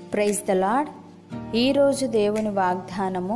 praise the lord ఈరోజు దేవుని వాగ్దానము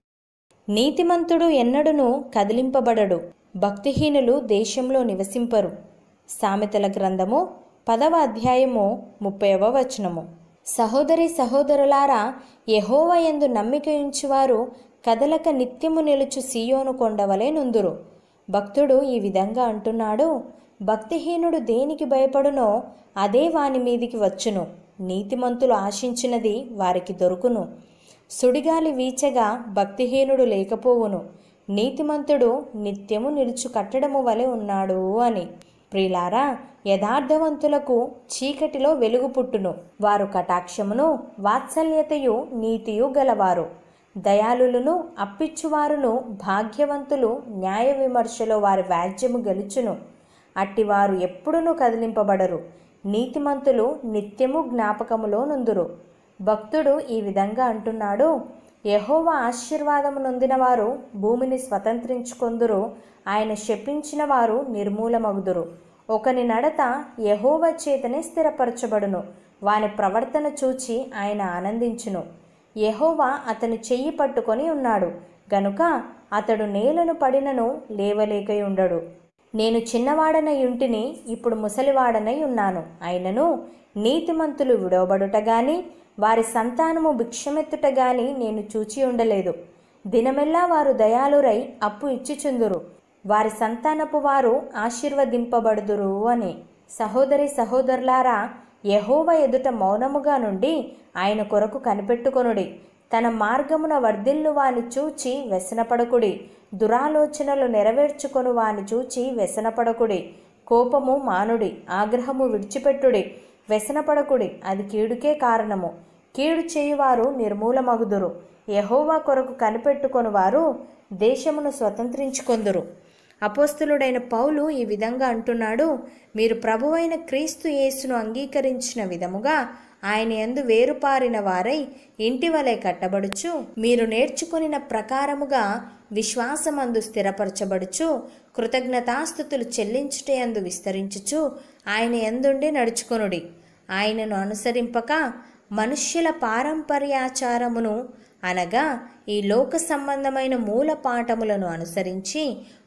నీతిమంతుడు ఎన్నడును కదిలింపబడడు భక్తిహీనులు దేశంలో నివసింపరు సామెతల గ్రంథము పదవ అధ్యాయము ముప్పైవ వచనము సహోదరి సహోదరులారా యెహోవ యందు నమ్మిక ఉంచువారు కదలక నిత్యము నిలుచు సీయోను కొండవలే నుందురు భక్తుడు ఈ విధంగా అంటున్నాడు భక్తిహీనుడు దేనికి భయపడునో అదే వాని మీదికి వచ్చును నీతిమంతులు ఆశించినది వారికి దొరుకును సుడిగాలి వీచగా భక్తిహీనుడు లేకపోవును నీతిమంతుడు నిత్యము నిలుచు కట్టడము వలె ఉన్నాడు అని ప్రిలారా యథార్థవంతులకు చీకటిలో వెలుగు పుట్టును వారు కటాక్షమును వాత్సల్యతయు నీతియు గలవారు దయాళులను అప్పిచ్చువారును భాగ్యవంతులు న్యాయ విమర్శలో వారి వ్యాజ్యము గెలుచును అట్టివారు ఎప్పుడునూ కదిలింపబడరు నీతిమంతులు నిత్యము జ్ఞాపకములో నుందురు భక్తుడు ఈ విధంగా అంటున్నాడు యహోవ ఆశీర్వాదము నొందిన వారు భూమిని స్వతంత్రించుకొందురు ఆయన శపించిన వారు నిర్మూలమగుదురు ఒకని నడత యహోవ చేతనే స్థిరపరచబడును వాని ప్రవర్తన చూచి ఆయన ఆనందించును యెహోవా అతని చెయ్యి పట్టుకొని ఉన్నాడు గనుక అతడు నేలను పడినను లేవలేకై ఉండడు నేను చిన్నవాడనై ఉంటిని ఇప్పుడు ముసలివాడనై ఉన్నాను అయినను నీతిమంతులు విడవబడుట గాని వారి సంతానము భిక్షమెత్తుట గాని నేను చూచి ఉండలేదు దినమెల్లా వారు దయాలురై అప్పు ఇచ్చిచుందురు వారి సంతానపు వారు ఆశీర్వదింపబడుదురు అని సహోదరి సహోదరులారా యహోవ ఎదుట మౌనముగా నుండి ఆయన కొరకు కనిపెట్టుకొనుడి తన మార్గమున వర్ధిల్లు వాని చూచి వ్యసనపడకుడి దురాలోచనలు నెరవేర్చుకొను వాని చూచి వ్యసనపడకుడి కోపము మానుడి ఆగ్రహము విడిచిపెట్టుడి వ్యసనపడకుడి అది కీడుకే కారణము కీడు చేయువారు నిర్మూలమగుదురు యహోవా కొరకు కనిపెట్టుకొని వారు దేశమును స్వతంత్రించుకొందురు అపోస్తులుడైన పౌలు ఈ విధంగా అంటున్నాడు మీరు ప్రభువైన క్రీస్తు యేసును అంగీకరించిన విధముగా ఆయన యందు వేరుపారిన వారై ఇంటి వలె కట్టబడుచు మీరు నేర్చుకొనిన ప్రకారముగా విశ్వాసమందు స్థిరపరచబడుచు కృతజ్ఞతాస్థుతులు చెల్లించుటయందు విస్తరించుచు ఆయన ఎందుండి నడుచుకొనుడి ఆయనను అనుసరింపక మనుష్యుల పారంపర్యాచారమును అనగా ఈ లోక సంబంధమైన మూల పాఠములను అనుసరించి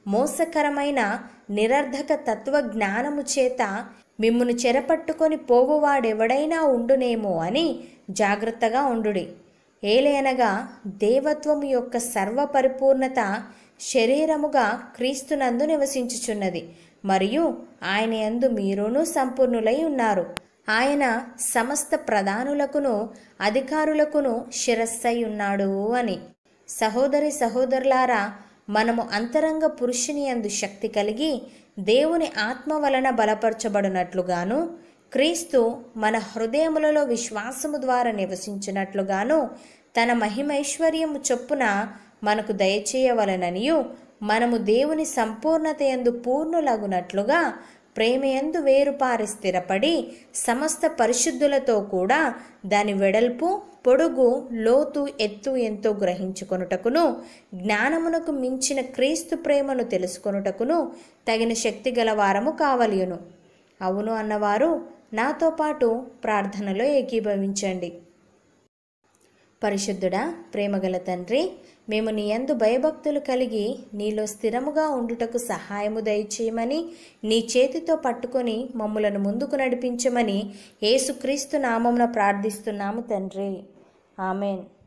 మోసకరమైన నిరర్ధక తత్వ జ్ఞానము చేత మిమ్మును చెరపట్టుకొని పోవువాడెవడైనా ఉండునేమో అని జాగ్రత్తగా ఉండుడి ఏలయనగా దేవత్వము యొక్క సర్వపరిపూర్ణత శరీరముగా క్రీస్తునందు నివసించుచున్నది మరియు ఆయన యందు మీరును సంపూర్ణులై ఉన్నారు ఆయన సమస్త ప్రధానులకును అధికారులకును శిరస్సై ఉన్నాడు అని సహోదరి సహోదరులారా మనము అంతరంగ పురుషుని యందు శక్తి కలిగి దేవుని ఆత్మ వలన బలపరచబడినట్లుగాను క్రీస్తు మన హృదయములలో విశ్వాసము ద్వారా నివసించినట్లుగాను తన మహిమైశ్వర్యము చొప్పున మనకు దయచేయవలననియు మనము దేవుని సంపూర్ణత యందు పూర్ణులగునట్లుగా ప్రేమయందు వేరుపారి స్థిరపడి సమస్త పరిశుద్ధులతో కూడా దాని వెడల్పు పొడుగు లోతు ఎత్తు ఎంతో గ్రహించుకొనుటకును జ్ఞానమునకు మించిన క్రీస్తు ప్రేమను తెలుసుకొనుటకును తగిన శక్తి గల వారము కావలియును అవును అన్నవారు నాతో పాటు ప్రార్థనలో ఏకీభవించండి పరిశుద్ధుడా ప్రేమగల తండ్రి మేము నీ యందు భయభక్తులు కలిగి నీలో స్థిరముగా ఉండుటకు సహాయము దయచేయమని నీ చేతితో పట్టుకొని మమ్ములను ముందుకు నడిపించమని యేసుక్రీస్తు నామమున ప్రార్థిస్తున్నాము తండ్రి ఆమెన్